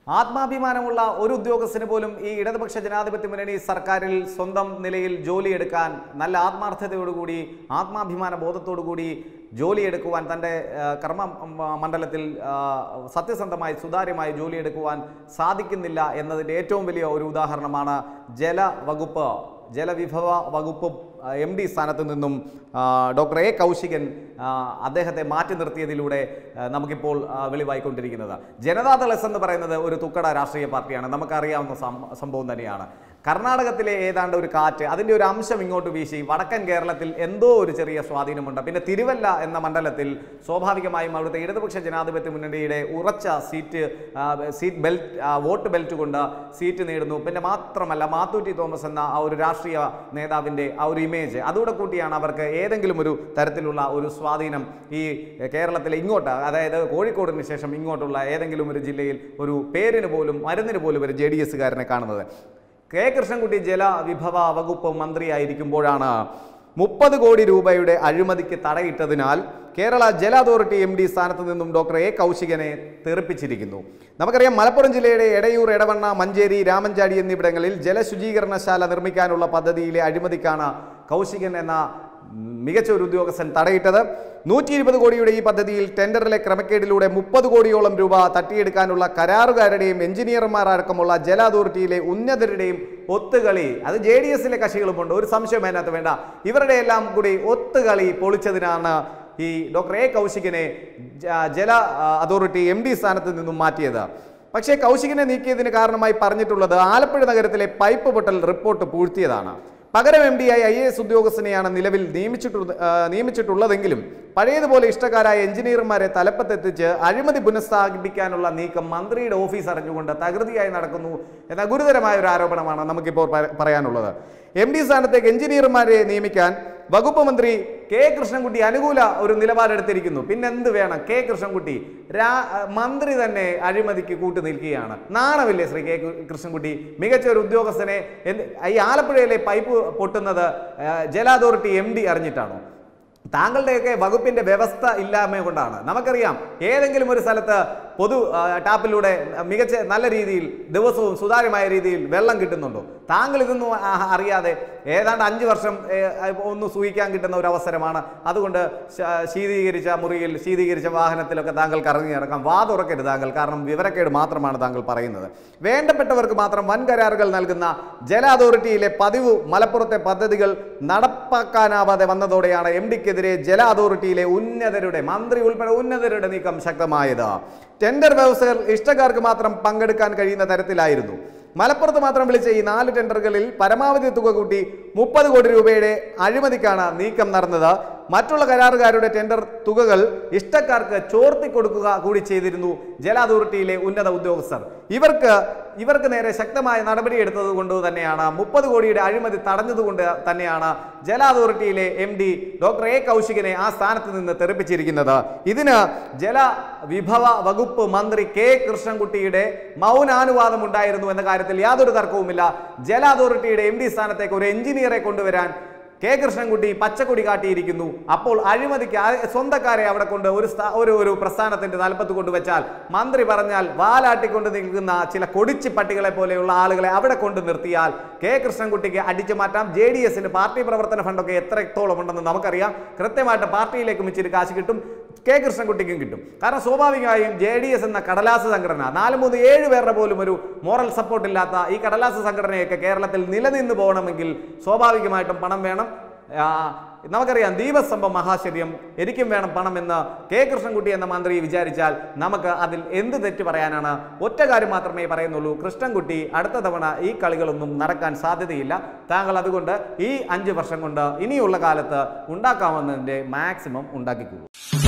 ആത്മാഭിമാനമുള്ള ഒരു ഉദ്യോഗസ്ഥന് പോലും ഈ ഇടതുപക്ഷ ജനാധിപത്യ മുന്നണി സർക്കാരിൽ സ്വന്തം നിലയിൽ ജോലിയെടുക്കാൻ നല്ല ആത്മാർത്ഥതയോടുകൂടി ആത്മാഭിമാന ബോധത്തോടുകൂടി ജോലിയെടുക്കുവാൻ തൻ്റെ ആ, കർമ്മ മ- മണ്ഡലത്തിൽ ആ, സത്യസന്ധമായി സുതാര്യമായി ജോലിയെടുക്കുവാൻ സാധിക്കുന്നില്ല എന്നതിൻ്റെ ഏറ്റവും വലിയ ഒരു ഉദാഹരണമാണ് ജലവകുപ്പ് ജലവിഭവ വകുപ്പ് എം ഡി സ്ഥാനത്ത് നിന്നും ആ, ഡോക്ടർ എ കൗശികൻ ആ, അദ്ദേഹത്തെ മാറ്റി നിർത്തിയതിലൂടെ ആ, നമുക്കിപ്പോൾ ആ, വെളിവായിക്കൊണ്ടിരിക്കുന്നത് ജനതാദൾ എസ് എന്ന് പറയുന്നത് ഒരു തുക്കട രാഷ്ട്രീയ പാർട്ടിയാണ് നമുക്കറിയാവുന്ന സം- സംഭവം തന്നെയാണ് കർണാടകത്തിലെ ഏതാണ്ട് ഒരു കാറ്റ് അതിൻ്റെ ഒരു അംശം ഇങ്ങോട്ട് വീശി വടക്കൻ കേരളത്തിൽ എന്തോ ഒരു ചെറിയ സ്വാധീനമുണ്ട് പിന്നെ തിരുവല്ല എന്ന മണ്ഡലത്തിൽ സ്വാഭാവികമായും അവിടുത്തെ ഇടതുപക്ഷ ജനാധിപത്യ മുന്നണിയുടെ ഉറച്ച സീറ്റ് ആ, സീറ്റ് ബെൽറ്റ് ആ, വോട്ട് ബെൽറ്റ് കൊണ്ട് സീറ്റ് നേടുന്നു പിന്നെ മാത്രമല്ല മാത്തൂറ്റി തോമസ് എന്ന ആ ഒരു രാഷ്ട്രീയ നേതാവിൻ്റെ ആ ഒരു ഇമേജ് അതുകൂടെ കൂട്ടിയാണ് അവർക്ക് ഏതെങ്കിലും ഒരു തരത്തിലുള്ള ഒരു സ്വാധീനം ഈ കേരളത്തിലെ ഇങ്ങോട്ട് അതായത് കോഴിക്കോടിന് ശേഷം ഇങ്ങോട്ടുള്ള ഏതെങ്കിലും ഒരു ജില്ലയിൽ ഒരു പേരിന് പോലും മരുന്നിന് പോലും ഒരു ജെ ഡി എസുകാരനെ കാണുന്നത് കെ കൃഷ്ണൻകുട്ടി ജലവിഭവ വകുപ്പ് മന്ത്രിയായിരിക്കുമ്പോഴാണ് മുപ്പത് കോടി രൂപയുടെ അഴിമതിക്ക് തടയിട്ടതിനാൽ കേരള ജല അതോറിറ്റി എം ഡി സ്ഥാനത്ത് നിന്നും ഡോക്ടർ എ കൗശികനെ തെറിപ്പിച്ചിരിക്കുന്നു നമുക്കറിയാം മലപ്പുറം ജില്ലയുടെ എടയൂർ എടവണ്ണ മഞ്ചേരി രാമഞ്ചാടി എന്നിവിടങ്ങളിൽ ജലശുചീകരണശാല നിർമ്മിക്കാനുള്ള പദ്ധതിയിലെ അഴിമതിക്കാണ് കൗശികൻ എന്ന മികച്ച ഒരു ഉദ്യോഗസ്ഥൻ തടയിട്ടത് നൂറ്റി ഇരുപത് കോടിയുടെ ഈ പദ്ധതിയിൽ ടെൻഡറിലെ ക്രമക്കേടിലൂടെ മുപ്പത് കോടിയോളം രൂപ തട്ടിയെടുക്കാനുള്ള കരാറുകാരുടെയും എഞ്ചിനീയർമാർ അടക്കമുള്ള ജല അതോറിറ്റിയിലെ ഉന്നതരുടെയും ഒത്തുകളി അത് ജെ ഡി എസിലെ കക്ഷികളുമുണ്ട് ഒരു സംശയം അതിനകത്ത് വേണ്ട ഇവരുടെ എല്ലാം കൂടി ഒത്തുകളി പൊളിച്ചതിനാണ് ഈ ഡോക്ടർ എ കൗശികനെ ജ- ജല ആ, അതോറിറ്റി എം ഡി സ്ഥാനത്ത് നിന്നും മാറ്റിയത് പക്ഷേ കൗശികനെ നീക്കിയതിന് കാരണമായി പറഞ്ഞിട്ടുള്ളത് ആലപ്പുഴ നഗരത്തിലെ പൈപ്പ് പൊട്ടൽ റിപ്പോർട്ട് പൂഴ്ത്തിയതാണ് പകരം എം ഡിയായി ഐ എ എസ് ഉദ്യോഗസ്ഥനെയാണ് നിലവിൽ നിയമിച്ചിട്ടു ആ, നിയമിച്ചിട്ടുള്ളതെങ്കിലും പഴയതുപോലെ ഇഷ്ടക്കാരായ എഞ്ചിനീയർമാരെ തലപ്പത്തെത്തിച്ച് അഴിമതി പുനഃസ്ഥാപിക്കാനുള്ള നീക്കം മന്ത്രിയുടെ ഓഫീസ് അറിഞ്ഞുകൊണ്ട് തകൃതിയായി നടക്കുന്നു എന്ന ഗുരുതരമായ ഒരു ആരോപണമാണ് നമുക്കിപ്പോൾ പ- പറയാനുള്ളത് എം ഡി സ്ഥാനത്തേക്ക് എഞ്ചിനീയർമാരെ നിയമിക്കാൻ വകുപ്പ് മന്ത്രി കെ കൃഷ്ണൻകുട്ടി അനുകൂല ഒരു നിലപാടെടുത്തിരിക്കുന്നു പിന്നെ എന്ത് വേണം കെ കൃഷ്ണൻകുട്ടി രാ മന്ത്രി തന്നെ അഴിമതിക്ക് കൂട്ടു നിൽക്കുകയാണ് നാണമില്ലേ ശ്രീ കെ കൃ- കൃഷ്ണൻകുട്ടി മികച്ച ഒരു ഉദ്യോഗസ്ഥനെ എന്ത് ഈ ആലപ്പുഴയിലെ പൈപ്പ് പൊട്ടുന്നത് ആ, ജല അതോറിറ്റി എം ഡി അറിഞ്ഞിട്ടാണോ താങ്കളുടെയൊക്കെ വകുപ്പിന്റെ വ്യവസ്ഥ ഇല്ലായ്മ കൊണ്ടാണ് നമുക്കറിയാം ഏതെങ്കിലും ഒരു സ്ഥലത്ത് പൊതു ആ, ടാപ്പിലൂടെ മികച്ച നല്ല രീതിയിൽ ദിവസവും സുതാര്യമായ രീതിയിൽ വെള്ളം കിട്ടുന്നുണ്ടോ താങ്കൾ ഇതൊന്നും ആ, അറിയാതെ ഏതാണ്ട് അഞ്ച് വർഷം ഏ, ഒന്ന് സൂഹിക്കാൻ കിട്ടുന്ന ഒരു അവസരമാണ് അതുകൊണ്ട് ശ- ശീതീകരിച്ച മുറിയിൽ ശീതീകരിച്ച വാഹനത്തിലൊക്കെ താങ്കൾക്ക് ഇറങ്ങി നടക്കാം വാ തുറക്കരുത് താങ്കൾ കാരണം വിവരക്കേട് മാത്രമാണ് താങ്കൾ പറയുന്നത് വേണ്ടപ്പെട്ടവർക്ക് മാത്രം വൻ കരാറുകൾ നൽകുന്ന ജല അതോറിറ്റിയിലെ പതിവ് മലപ്പുറത്തെ പദ്ധതികൾ നടപ്പാക്കാനാവാതെ വന്നതോടെയാണ് എം ഡിക്കെതിരെ ജല അതോറിറ്റിയിലെ ഉന്നതരുടെ മന്ത്രി ഉൾപ്പെടെ ഉന്നതരുടെ നീക്കം ശക്തമായത് ടെൻഡർ വ്യവസ്ഥകൾ ഇഷ്ടക്കാർക്ക് മാത്രം പങ്കെടുക്കാൻ കഴിയുന്ന തരത്തിലായിരുന്നു മലപ്പുറത്ത് മാത്രം വിളിച്ച ഈ നാല് ടെൻഡറുകളിൽ പരമാവധി തുക കൂട്ടി മുപ്പത് കോടി രൂപയുടെ അഴിമതിക്കാണ് നീക്കം നടന്നത് മറ്റുള്ള കരാറുകാരുടെ ടെൻഡർ തുകകൾ ഇഷ്ടക്കാർക്ക് ചോർത്തി കൊടുക്കുക കൂടി ചെയ്തിരുന്നു ജല അതോറിറ്റിയിലെ ഉന്നത ഉദ്യോഗസ്ഥർ ഇവർക്ക് ഇവർക്ക് നേരെ ശക്തമായ നടപടി എടുത്തത് കൊണ്ട് തന്നെയാണ് മുപ്പത് കോടിയുടെ അഴിമതി തടഞ്ഞതുകൊണ്ട് തന്നെയാണ് ജല അതോറിറ്റിയിലെ എം ഡി ഡോക്ടർ എ കൗശികനെ ആ സ്ഥാനത്ത് നിന്ന് തെറിപ്പിച്ചിരിക്കുന്നത് ഇതിന് ജല വിഭവ വകുപ്പ് മന്ത്രി കെ കൃഷ്ണൻകുട്ടിയുടെ മൗനാനുവാദം ഉണ്ടായിരുന്നു എന്ന കാര്യത്തിൽ യാതൊരു തർക്കവുമില്ല ജല അതോറിറ്റിയുടെ എം ഡി സ്ഥാനത്തേക്ക് ഒരു എഞ്ചിനീയറെ കൊണ്ടുവരാൻ കെ കൃഷ്ണൻകുട്ടി പച്ചക്കൊടി കാട്ടിയിരിക്കുന്നു അപ്പോൾ അഴിമതിക്ക് ആ- സ്വന്തക്കാരെ അവിടെ കൊണ്ട് ഒരു സ്ഥാ- ഒരു ഒരു പ്രസ്ഥാനത്തിന്റെ തലപ്പത്ത് കൊണ്ടുവച്ചാൽ മന്ത്രി പറഞ്ഞാൽ വാലാട്ടിക്കൊണ്ട് നിൽക്കുന്ന ചില കൊടിച്ചി പട്ടികളെ പോലെയുള്ള ആളുകളെ അവിടെ കൊണ്ട് നിർത്തിയാൽ കെ കൃഷ്ണൻകുട്ടിക്ക് അടിച്ചു മാറ്റാം ജെ ഡി എസിന് പാർട്ടി പ്രവർത്തന ഫണ്ടൊക്കെ എത്രത്തോളം ഉണ്ടെന്ന് നമുക്കറിയാം കൃത്യമായിട്ട് പാർട്ടിയിലേക്കും ഇച്ചിരി കാശ് കിട്ടും കെ കൃഷ്ണൻകുട്ടിക്കും കിട്ടും കാരണം സ്വാഭാവികമായും ജെ ഡി എസ് എന്ന കടലാസ് സംഘടന നാല് മൂന്ന് ഏഴ് പേരുടെ പോലും ഒരു മോറൽ സപ്പോർട്ട് ഇല്ലാത്ത ഈ കടലാസ് സംഘടനയൊക്കെ കേരളത്തിൽ നിലനിന്ന് പോകണമെങ്കിൽ സ്വാഭാവികമായിട്ടും പണം വേണം ആ, നമുക്കറിയാം ദീപസ്തംഭം മഹാശര്യം എനിക്കും വേണം പണം എന്ന് കെ കൃഷ്ണൻകുട്ടി എന്ന മന്ത്രി വിചാരിച്ചാൽ നമുക്ക് അതിൽ എന്ത് തെറ്റ് പറയാനാണ് ഒറ്റ കാര്യം മാത്രമേ പറയുന്നുള്ളൂ കൃഷ്ണൻകുട്ടി അടുത്ത തവണ ഈ കളികളൊന്നും നടക്കാൻ സാധ്യതയില്ല താങ്കൾ അതുകൊണ്ട് ഈ അഞ്ച് വർഷം കൊണ്ട് ഇനിയുള്ള കാലത്ത് ഉണ്ടാക്കാവുന്നതിൻ്റെ മാക്സിമം ഉണ്ടാക്കിക്കൊള്ളൂ